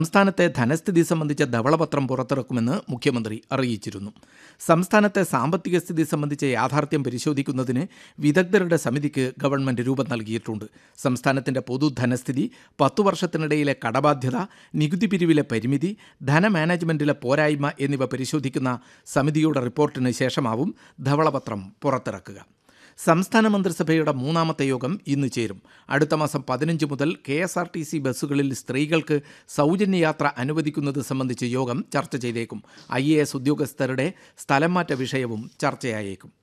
സംസ്ഥാനത്തെ ധനസ്ഥിതി സംബന്ധിച്ച ധവളപത്രം പുറത്തിറക്കുമെന്ന് മുഖ്യമന്ത്രി അറിയിച്ചിരുന്നു സംസ്ഥാനത്തെ സാമ്പത്തിക സ്ഥിതി സംബന്ധിച്ച യാഥാർത്ഥ്യം പരിശോധിക്കുന്നതിന് വിദഗ്ധരുടെ സമിതിക്ക് ഗവൺമെന്റ് രൂപം നൽകിയിട്ടുണ്ട് സംസ്ഥാനത്തിന്റെ പൊതുധനസ്ഥിതി പത്തു വർഷത്തിനിടയിലെ കടബാധ്യത നികുതി പിരിവിലെ പരിമിതി ധനമാനേജ്മെന്റിലെ പോരായ്മ എന്നിവ പരിശോധിക്കുന്ന സമിതിയുടെ റിപ്പോർട്ടിന് ശേഷമാവും ധവളപത്രം പുറത്തിറക്കുക സംസ്ഥാന മന്ത്രിസഭയുടെ മൂന്നാമത്തെ യോഗം ഇന്ന് ചേരും അടുത്ത മാസം പതിനഞ്ച് മുതൽ K S R T C ബസ്സുകളിൽ സ്ത്രീകൾക്ക് സൗജന്യ യാത്ര അനുവദിക്കുന്നത് സംബന്ധിച്ച് യോഗം ചർച്ച ചെയ്തേക്കും ഐ എ എസ് ഉദ്യോഗസ്ഥരുടെ സ്ഥലം മാറ്റ വിഷയവും ചർച്ചയായേക്കും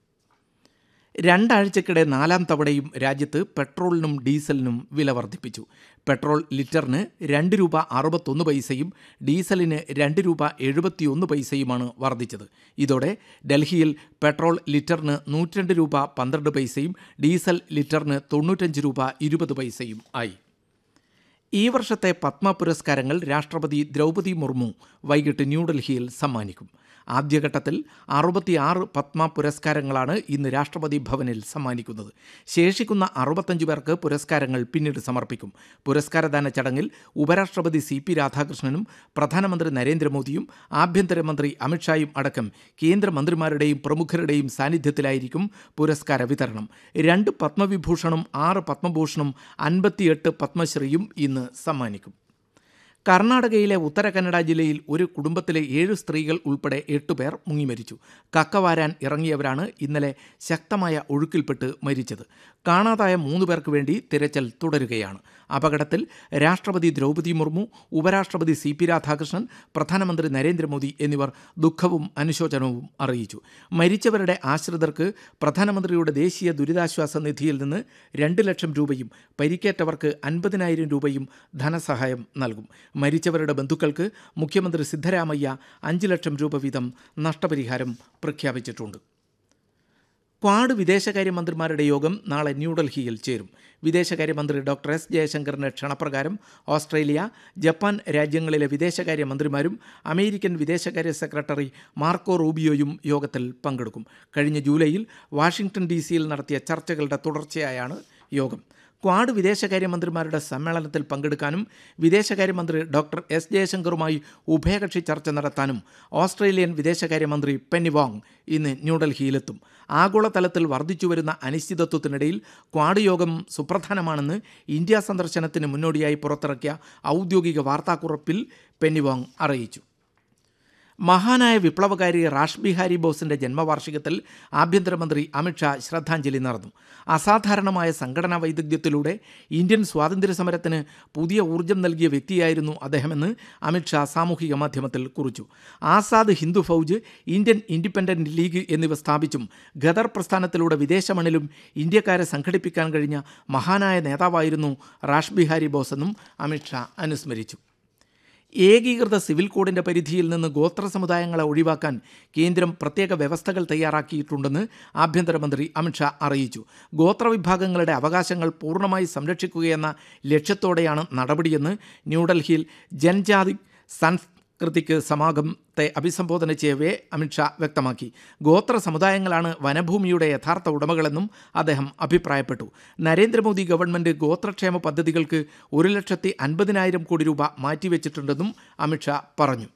രണ്ടാഴ്ചക്കിടെ നാലാം തവണയും രാജ്യത്ത് പെട്രോളിനും ഡീസലിനും വില വർദ്ധിപ്പിച്ചു പെട്രോൾ ലിറ്ററിന് രണ്ട് രൂപ അറുപത്തൊന്ന് പൈസയും ഡീസലിന് രണ്ട് രൂപ എഴുപത്തിയൊന്ന് പൈസയുമാണ് വർദ്ധിച്ചത് ഇതോടെ ഡൽഹിയിൽ പെട്രോൾ ലിറ്ററിന് നൂറ്റിരണ്ട് രൂപ പന്ത്രണ്ട് പൈസയും ഡീസൽ ലിറ്ററിന് തൊണ്ണൂറ്റഞ്ച് രൂപ ഇരുപത് പൈസയും ആയി ഈ വർഷത്തെ പത്മ പുരസ്കാരങ്ങൾ രാഷ്ട്രപതി ദ്രൗപദി മുർമു വൈകിട്ട് ന്യൂഡൽഹിയിൽ സമ്മാനിക്കും ആദ്യഘട്ടത്തിൽ അറുപത്തിയാറ് പത്മ പുരസ്കാരങ്ങളാണ് ഇന്ന് രാഷ്ട്രപതി ഭവനിൽ സമ്മാനിക്കുന്നത് ശേഷിക്കുന്ന അറുപത്തഞ്ച് പേർക്ക് പുരസ്കാരങ്ങൾ പിന്നീട് സമർപ്പിക്കും പുരസ്കാരദാന ചടങ്ങിൽ ഉപരാഷ്ട്രപതി സി പി രാധാകൃഷ്ണനും പ്രധാനമന്ത്രി നരേന്ദ്രമോദിയും ആഭ്യന്തരമന്ത്രി അമിത്ഷായും അടക്കം കേന്ദ്രമന്ത്രിമാരുടെയും പ്രമുഖരുടെയും സാന്നിധ്യത്തിലായിരിക്കും പുരസ്കാര വിതരണം രണ്ട് പത്മവിഭൂഷണും ആറ് പത്മഭൂഷണും അൻപത്തിയെട്ട് പത്മശ്രീയും ഇന്ന് സമ്മാനിക്കും കർണാടകയിലെ ഉത്തര കന്നഡ ജില്ലയിൽ ഒരു കുടുംബത്തിലെ ഏഴ് സ്ത്രീകൾ ഉൾപ്പെടെ എട്ടുപേർ മുങ്ങിമരിച്ചു കക്കവാരാൻ ഇറങ്ങിയവരാണ് ഇന്നലെ ശക്തമായ ഒഴുക്കിൽപ്പെട്ട് മരിച്ചത് കാണാതായ മൂന്ന് പേർക്ക് വേണ്ടി തിരച്ചിൽ തുടരുകയാണ് അപകടത്തിൽ രാഷ്ട്രപതി ദ്രൗപദി മുർമു ഉപരാഷ്ട്രപതി സി പി രാധാകൃഷ്ണൻ പ്രധാനമന്ത്രി നരേന്ദ്രമോദി എന്നിവർ ദുഃഖവും അനുശോചനവും അറിയിച്ചു മരിച്ചവരുടെ ആശ്രിതർക്ക് പ്രധാനമന്ത്രിയുടെ ദേശീയ ദുരിതാശ്വാസ നിധിയിൽ നിന്ന് രണ്ട് ലക്ഷം രൂപയും പരിക്കേറ്റവർക്ക് അൻപതിനായിരം രൂപയും ധനസഹായം നൽകും മരിച്ചവരുടെ ബന്ധുക്കൾക്ക് മുഖ്യമന്ത്രി സിദ്ധരാമയ്യ അഞ്ച് ലക്ഷം രൂപ വീതം നഷ്ടപരിഹാരം പ്രഖ്യാപിച്ചിട്ടുണ്ട് ക്വാഡ് വിദേശകാര്യമന്ത്രിമാരുടെ യോഗം നാളെ ന്യൂഡൽഹിയിൽ ചേരും വിദേശകാര്യമന്ത്രി ഡോക്ടർ എസ് ജയശങ്കറിന്റെ ക്ഷണപ്രകാരം ഓസ്ട്രേലിയ ജപ്പാൻ രാജ്യങ്ങളിലെ വിദേശകാര്യമന്ത്രിമാരും അമേരിക്കൻ വിദേശകാര്യ സെക്രട്ടറി മാർക്കോ റൂബിയോയും യോഗത്തിൽ പങ്കെടുക്കും കഴിഞ്ഞ ജൂലൈയിൽ വാഷിംഗ്ടൺ ഡി സിയിൽ നടത്തിയ ചർച്ചകളുടെ തുടർച്ചയായാണ് യോഗം ക്വാഡ് വിദേശകാര്യമന്ത്രിമാരുടെ സമ്മേളനത്തിൽ പങ്കെടുക്കാനും വിദേശകാര്യമന്ത്രി ഡോക്ടർ എസ് ജയശങ്കറുമായി ഉഭയകക്ഷി ചർച്ച നടത്താനും ഓസ്ട്രേലിയൻ വിദേശകാര്യമന്ത്രി പെന്നി വോങ് ഇന്ന് ന്യൂഡൽഹിയിലെത്തും ആഗോളതലത്തിൽ വർദ്ധിച്ചുവരുന്ന അനിശ്ചിതത്വത്തിനിടയിൽ ക്വാഡ് യോഗം സുപ്രധാനമാണെന്ന് ഇന്ത്യ സന്ദർശനത്തിന് മുന്നോടിയായി പുറത്തിറക്കിയ ഔദ്യോഗിക വാർത്താക്കുറിപ്പിൽ പെന്നി വോങ് അറിയിച്ചു മഹാനായ വിപ്ലവകാരി റാഷ് ബിഹാരി ബോസിന്റെ ജന്മവാർഷികത്തിൽ ആഭ്യന്തരമന്ത്രി അമിത്ഷാ ശ്രദ്ധാഞ്ജലി നടന്നു അസാധാരണമായ സംഘടനാ വൈദഗ്ധ്യത്തിലൂടെ ഇന്ത്യൻ സ്വാതന്ത്ര്യ സമരത്തിന് പുതിയ ഊർജം നൽകിയ വ്യക്തിയായിരുന്നു അദ്ദേഹമെന്ന് അമിത്ഷാ സാമൂഹിക മാധ്യമത്തിൽ കുറിച്ചു Azad Hindu Fauj Indian Independent League എന്നിവ സ്ഥാപിച്ചും ഖദർ പ്രസ്ഥാനത്തിലൂടെ വിദേശമണിലും ഇന്ത്യക്കാരെ സംഘടിപ്പിക്കാൻ കഴിഞ്ഞ മഹാനായ നേതാവായിരുന്നു റാഷ് ബിഹാരി ബോസെന്നും അമിത്ഷാ അനുസ്മരിച്ചു ഏകീകൃത സിവിൽ കോഡിന്റെ പരിധിയിൽ നിന്ന് ഗോത്ര സമുദായങ്ങളെ ഒഴിവാക്കാൻ കേന്ദ്രം പ്രത്യേക വ്യവസ്ഥകൾ തയ്യാറാക്കിയിട്ടുണ്ടെന്ന് ആഭ്യന്തരമന്ത്രി അമിത്ഷാ അറിയിച്ചു ഗോത്രവിഭാഗങ്ങളുടെ അവകാശങ്ങൾ പൂർണ്ണമായി സംരക്ഷിക്കുകയെന്ന ലക്ഷ്യത്തോടെയാണ് നടപടിയെന്ന് ന്യൂഡൽഹിയിൽ ജൻജാതി സംസ്കൃതിക്ക് സമാഗമത്തെ അഭിസംബോധന ചെയ്യവേ അമിത്ഷാ വ്യക്തമാക്കി ഗോത്ര സമുദായങ്ങളാണ് വനഭൂമിയുടെ യഥാർത്ഥ ഉടമകളെന്നും അദ്ദേഹം അഭിപ്രായപ്പെട്ടു നരേന്ദ്രമോദി ഗവൺമെന്റ് ഗോത്രക്ഷേമ പദ്ധതികൾക്ക് ഒരു ലക്ഷത്തി അൻപതിനായിരം കോടി രൂപ മാറ്റിവെച്ചിട്ടുണ്ടെന്നും അമിത്ഷാ പറഞ്ഞു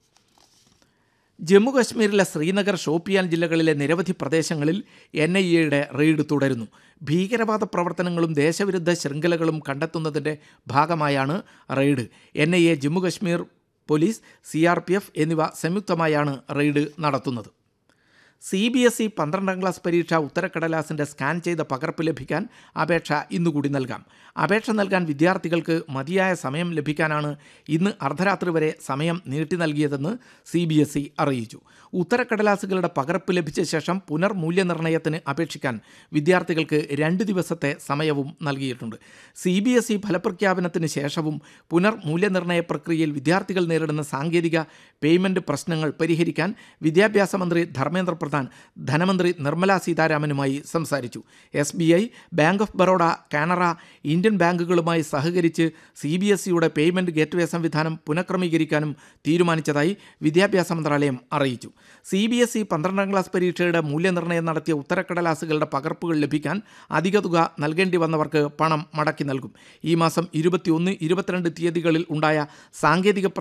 ജമ്മുകശ്മീരിലെ ശ്രീനഗർ ഷോപ്പിയാൻ ജില്ലകളിലെ നിരവധി പ്രദേശങ്ങളിൽ എൻ ഐ എയുടെ റെയ്ഡ് തുടരുന്നു ഭീകരവാദ പ്രവർത്തനങ്ങളും ദേശവിരുദ്ധ ശൃംഖലകളും കണ്ടെത്തുന്നതിൻ്റെ ഭാഗമായാണ് raid N I A Jammu Kashmir police C R P F എന്നിവ സംയുക്തമായാണ് റെയ്ഡ് നടത്തുന്നത് സി ബി എസ് ഇ പന്ത്രണ്ടാം ക്ലാസ് പരീക്ഷ ഉത്തരക്കടലാസിൻ്റെ സ്കാൻ ചെയ്ത പകർപ്പ് ലഭിക്കാൻ അപേക്ഷ ഇന്നുകൂടി നൽകാം അപേക്ഷ നൽകാൻ വിദ്യാർത്ഥികൾക്ക് മതിയായ സമയം ലഭിക്കാനാണ് ഇന്ന് അർദ്ധരാത്രി വരെ സമയം നീട്ടി നൽകിയതെന്ന് സി ബി എസ് ഇ അറിയിച്ചു ഉത്തരക്കടലാസുകളുടെ പകർപ്പ് ലഭിച്ച ശേഷം പുനർമൂല്യനിർണ്ണയത്തിന് അപേക്ഷിക്കാൻ വിദ്യാർത്ഥികൾക്ക് രണ്ട് ദിവസത്തെ സമയവും നൽകിയിട്ടുണ്ട് സി ബി എസ് ഇ ഫലപ്രഖ്യാപനത്തിന് ശേഷവും പുനർമൂല്യനിർണ്ണയ പ്രക്രിയയിൽ വിദ്യാർത്ഥികൾ നേരിടുന്ന സാങ്കേതിക പേയ്മെൻറ്റ് പ്രശ്നങ്ങൾ പരിഹരിക്കാൻ വിദ്യാഭ്യാസ മന്ത്രി ധർമ്മേന്ദ്ര പ്രധാൻ നടത്താൻ ധനമന്ത്രി നിർമ്മലാ സീതാരാമനുമായി സംസാരിച്ചു S B I bank of Baroda Canara Indian ബാങ്കുകളുമായി സഹകരിച്ച് സി ബി എസ് ഇയുടെ പേയ്മെന്റ് ഗേറ്റ്വേ സംവിധാനം പുനഃക്രമീകരിക്കാനും തീരുമാനിച്ചതായി വിദ്യാഭ്യാസ മന്ത്രാലയം അറിയിച്ചു സി ബി എസ് ഇ പന്ത്രണ്ടാം ക്ലാസ് പരീക്ഷയുടെ മൂല്യനിർണ്ണയം നടത്തിയ ഉത്തരക്കടലാസുകളുടെ പകർപ്പുകൾ ലഭിക്കാൻ അധിക തുക നൽകേണ്ടി വന്നവർക്ക് പണം മടക്കി നൽകും ഈ മാസം ഇരുപത്തിയൊന്ന് ഇരുപത്തിരണ്ട് തീയതികളിൽ ഉണ്ടായ സാങ്കേതിക